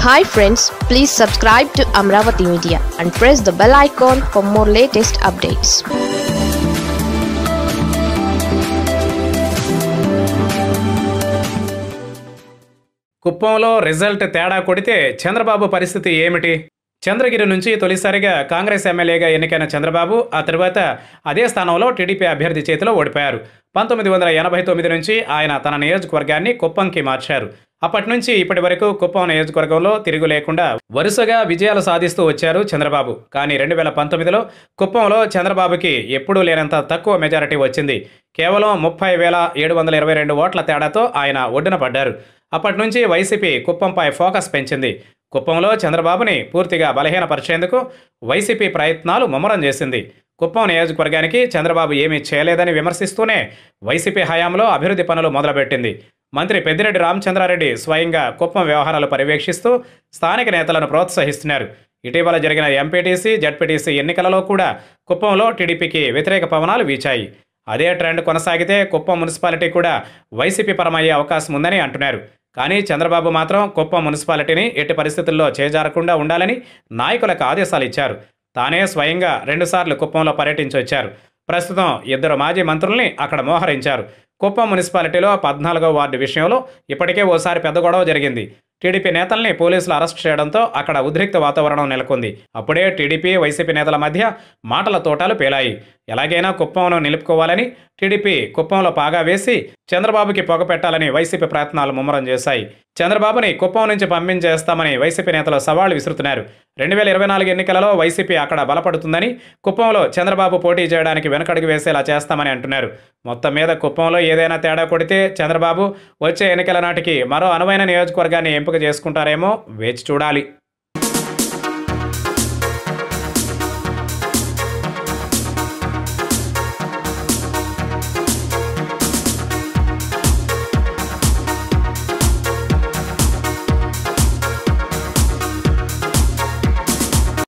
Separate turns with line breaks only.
hi friends please subscribe to Amaravati media and press the bell icon for more latest updates
కుప్పంలో result తేడా కొడితే చంద్రబాబు పరిస్థితి ఏమిటి చంద్రగిరి నుంచి తొలిసారిగా కాంగ్రెస్ ఎమ్మెల్యేగా ఎన్నికైన చంద్రబాబు ఆ తర్వాత అదే స్థానంలో టీడీపీ అభ్యర్థి చేతిలో ఓడిపోయారు పంతొమ్మిది వందల ఎనభై తొమ్మిది నుంచి ఆయన తన నియోజకవర్గాన్ని కుప్పంకి మార్చారు అప్పటి నుంచి ఇప్పటి వరకు కుప్పం నియోజకవర్గంలో తిరుగు లేకుండా వరుసగా విజయాలు సాధిస్తూ వచ్చారు చంద్రబాబు కానీ రెండు వేల పంతొమ్మిదిలో కుప్పంలో చంద్రబాబుకి ఎప్పుడూ లేనంత తక్కువ మెజారిటీ వచ్చింది కేవలం ముప్పై వేల ఏడు వందల ఇరవై రెండు ఓట్ల తేడాతో ఆయన ఒడ్డున పడ్డారు అప్పటి నుంచి వైసీపీ కుప్పంపై ఫోకస్ పెంచింది కుప్పంలో చంద్రబాబుని పూర్తిగా బలహీనపరిచేందుకు వైసీపీ ప్రయత్నాలు ముమ్మరం చేసింది కుప్పం నియోజకవర్గానికి చంద్రబాబు ఏమీ చేయలేదని విమర్శిస్తూనే వైసీపీ హయాంలో అభివృద్ధి పనులు మొదలుపెట్టింది మంత్రి పెద్దిరెడ్డి రామచంద్రారెడ్డి స్వయంగా కుప్పం వ్యవహారాలు పర్యవేక్షిస్తూ స్థానిక నేతలను ప్రోత్సహిస్తున్నారు ఇటీవల జరిగిన ఎంపీటీసీ జడ్పీటీసీ ఎన్నికలలో కూడా కుప్పంలో టీడీపీకి వ్యతిరేక పవనాలు వీచాయి అదే ట్రెండ్ కొనసాగితే కుప్పం మున్సిపాలిటీ కూడా వైసీపీ పరమయ్యే అవకాశం ఉందని అంటున్నారు కానీ చంద్రబాబు మాత్రం కుప్పం మున్సిపాలిటీని ఎట్టి పరిస్థితుల్లో చేజారకుండా ఉండాలని నాయకులకు ఆదేశాలు ఇచ్చారు తానే స్వయంగా రెండుసార్లు కుప్పంలో పర్యటించి వచ్చారు ప్రస్తుతం ఇద్దరు మాజీ మంత్రుల్ని అక్కడ మోహరించారు కుప్పం మున్సిపాలిటీలో పద్నాలుగో వార్డు విషయంలో ఇప్పటికే ఓసారి పెద్ద గొడవ జరిగింది టీడీపీ నేతల్ని పోలీసులు అరెస్ట్ చేయడంతో అక్కడ ఉద్రిక్త వాతావరణం నెలకొంది అప్పుడే టీడీపీ వైసీపీ నేతల మధ్య మాటల తోటాలు పేలాయి ఎలాగైనా కుప్పంను నిలుపుకోవాలని టీడీపీ కుప్పంలో పాగా వేసి చంద్రబాబుకి పొగ పెట్టాలని వైసీపీ ప్రయత్నాలు ముమ్మరం చేశాయి చంద్రబాబుని కుప్పం నుంచి పంపించేస్తామని వైసీపీ నేతలు సవాళ్లు విసురుతున్నారు రెండు వేల ఇరవై నాలుగు ఎన్నికలలో వైసీపీ అక్కడ బలపడుతుందని కుప్పంలో చంద్రబాబు పోటీ చేయడానికి వెనకడుగు వేసేలా చేస్తామని అంటున్నారు మొత్తం మీద కుప్పంలో ఏదైనా తేడా కొడితే చంద్రబాబు వచ్చే ఎన్నికల నాటికి మరో అనువైన నియోజకవర్గాన్ని ఎంపిక చేసుకుంటారేమో వేచి చూడాలి